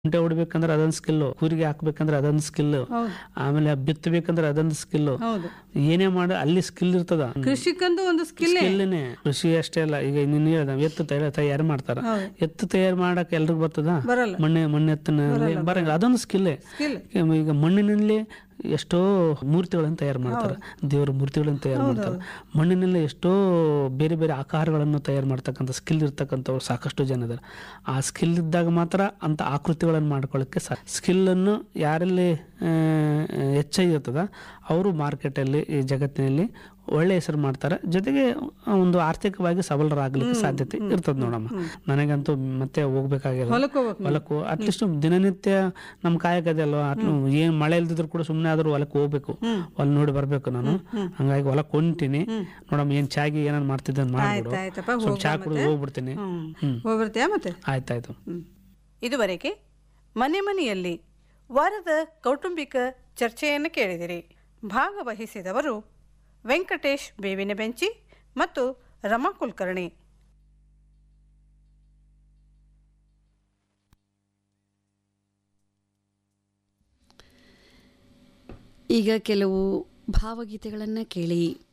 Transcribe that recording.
ಕುಂಟೆ ಹೊಡಿಬೇಕಂದ್ರೆ ಅದೊಂದು ಸ್ಕಿಲ್ಲು ಕೂರಿಗೆ ಹಾಕ್ಬೇಕಂದ್ರೆ ಅದೊಂದು ಸ್ಕಿಲ್ ಹೌದು ಆಮೇಲೆ ಬಿತ್ತಬೇಕಂದ್ರೆ ಅದೊಂದು ಸ್ಕಿಲ್ ಹೌದು ಏನೇ ಮಾಡ ಅಲ್ಲಿ ಸ್ಕಿಲ್ ಇರ್ತದ ಕೃಷಿಕಂದು ಒಂದು ಸ್ಕಿಲ್ ಸ್ಕಿಲ್ನೇ ಕೃಷಿ ಅಷ್ಟೇ ಅಲ್ಲ ಈಗ ನೀನು ಹೇಳ್ದ ಎತ್ತು ತಯಾರ ತಯಾರು ಮಾಡ್ತಾರ ಹೌದು ಎತ್ತು ತಯಾರು ಮಾಡಕ್ ಎಲ್ರಿಗೂ ಬರ್ತದ ಬರಲ್ಲ ಮಣ್ಣೆ ಮಣ್ಣೆತ್ತನಲ್ಲಿ ಬರಂಗ ಅದೊಂದು ಸ್ಕಿಲ್ಲೇ ಸ್ಕಿಲ್ ಈಗ ಮಣ್ಣಿನಲ್ಲಿ ಎಷ್ಟೋ ಮೂರ್ತಿಗಳನ್ನು ತಯಾರು ಮಾಡ್ತಾರೆ ದೇವರ ಮೂರ್ತಿಗಳನ್ನು ತಯಾರು ಮಾಡ್ತಾರೆ ಮಣ್ಣಿನಲ್ಲಿ ಎಷ್ಟೋ ಬೇರೆ ಬೇರೆ ಆಕಾರಗಳನ್ನು ತಯಾರು ಮಾಡ್ತಕ್ಕಂಥ ಸ್ಕಿಲ್ ಇರ್ತಕ್ಕಂಥವ್ರು ಸಾಕಷ್ಟು ಜನ ಇದ್ದಾರೆ ಆ ಸ್ಕಿಲ್ ಇದ್ದಾಗ ಮಾತ್ರ ಅಂತ ಆಕೃತಿಗಳನ್ನು ಮಾಡ್ಕೊಳ್ಳೋಕ್ಕೆ ಸಾ ಸ್ಕಿಲ್ಲನ್ನು ಯಾರಲ್ಲಿ ಆ, ಹೆಚ್ಚಾಗಿ ಇರ್ತದ ಅವರು ಮಾರ್ಕೆಟಲ್ಲಿ ಈ ಜಗತ್ತಿನಲ್ಲಿ ಒಳ್ಳೆ ಹೆಸರು ಮಾಡ್ತಾರೆ ಜೊತೆಗೆ ಒಂದು ಆರ್ಥಿಕವಾಗಿ ಸಬಲರಾಗಲಿಕ್ಕೆ ಸಾಧ್ಯತೆ ಇರ್ತದೆ ನೋಡಮ್ಮ ನನಗಂತೂ ಮತ್ತೆ ಹೋಗ್ಬೇಕಾಗಿಲ್ಲ ಹೊಲಕ್ಕೆ ಹೋಗ್ಬೇಕು ಹೊಲಕ್ಕೂ ಅಟ್ಲೀಸ್ಟ್ ದಿನನಿತ್ಯ ನಮ್ಮ ಕಾಯಕದೆ ಅಲ್ವಾ ಅಟ್ಲು ಏನ್ ಮಳೆ ಇಲ್ದಿದ್ರು ಕೂಡ ಸುಮ್ಮನೆ ಆದ್ರೂ ಹೊಲಕ್ಕೆ ಹೋಗ್ಬೇಕು ಹೊಲ ನೋಡಿ ಬರ್ಬೇಕು ನಾನು ಹಂಗಾಗಿ ಹೊಲಕ್ಕೆ ಹೊಂಟೀನಿ ನೋಡಮ್ಮ ಏನ್ ಚಾಗಿ ಏನಾರು ಮಾಡ್ತಿದ್ದ ಮಾಡ್ಬಿಡು ಆಯ್ತು ಆಯ್ತಪ್ಪ ಸ್ವಲ್ಪ ಹೋಗ ಚಾ ಕುಡಿದು ಹೋಗ್ಬಿಡ್ತೀನಿ ಹ್ಮ್ ಹ್ಮ್ ಹೋಗ್ಬರ್ತೀಯಾ ಮತ್ತೆ ಆಯ್ತಾಯ್ತು ಇದುವರೆಗೆ ಮನೆ ಮನೆಯಲ್ಲಿ ವಾರದ ಕೌಟುಂಬಿಕ ಚರ್ಚೆಯನ್ನು ಕೇಳಿದಿರಿ ಭಾಗವಹಿಸಿದವರು ವೆಂಕಟೇಶ್ ಬೇವಿನ ಬೆಂಚಿ ಮತ್ತು ರಮಾ ಕುಲಕರ್ಣಿ ಈಗ ಕೆಲವು ಭಾವಗೀತೆಗಳನ್ನು ಕೇಳಿ